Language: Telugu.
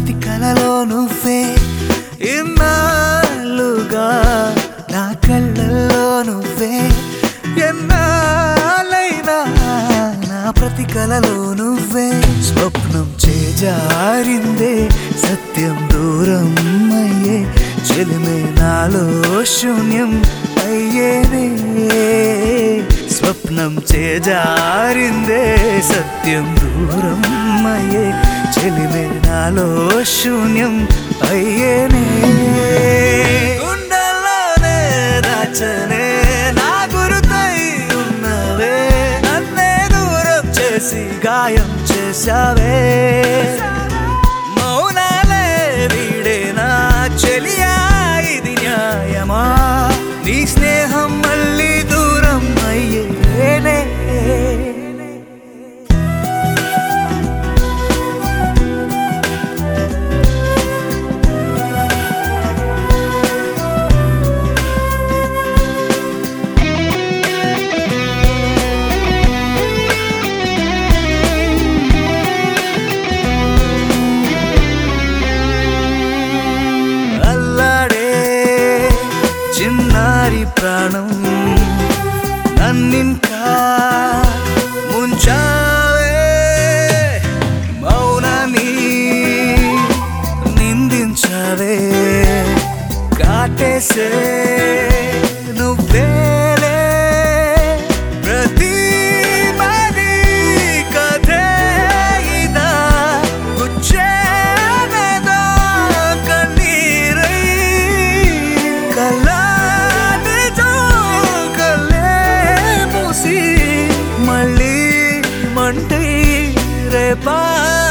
ప్రతి కలలో నువ్వే ఇన్నాళ్ళుగా నా కళ్ళల్లో నువ్వే ఎన్నాళ్ళైనా నా ప్రతి కలలో నువ్వే స్వప్నం చేజారిందే సత్యం దూరం అయ్యే చెలిమే నాలో శూన్యం అయ్యేనే స్వప్నం చేజారిందే సత్యం దూరం అయ్యే చెలిమే నాలో శూన్యం అయ్యేనే గుండెల్లోనే దాచనే నా గురుతై ఉన్నవే నన్నే దూరం చేసి గాయం చేశావే మౌనాలే వీడేనా చెలియా ఇది న్యాయమా నీ స్నేహం మళ్ళీ దూరం అయ్యేనే అల్లాడే చిన్నారి ప్రాణం నన్నింకా ముంచావే మౌనాన్ని నిందించావే కాటేసే నువ్వేలే ప్రతి మది కథే ఇదా గుచ్చేనదా కన్నీరై కళ్ళాని జోకలే మూసి మళ్ళీ మంటై రేపా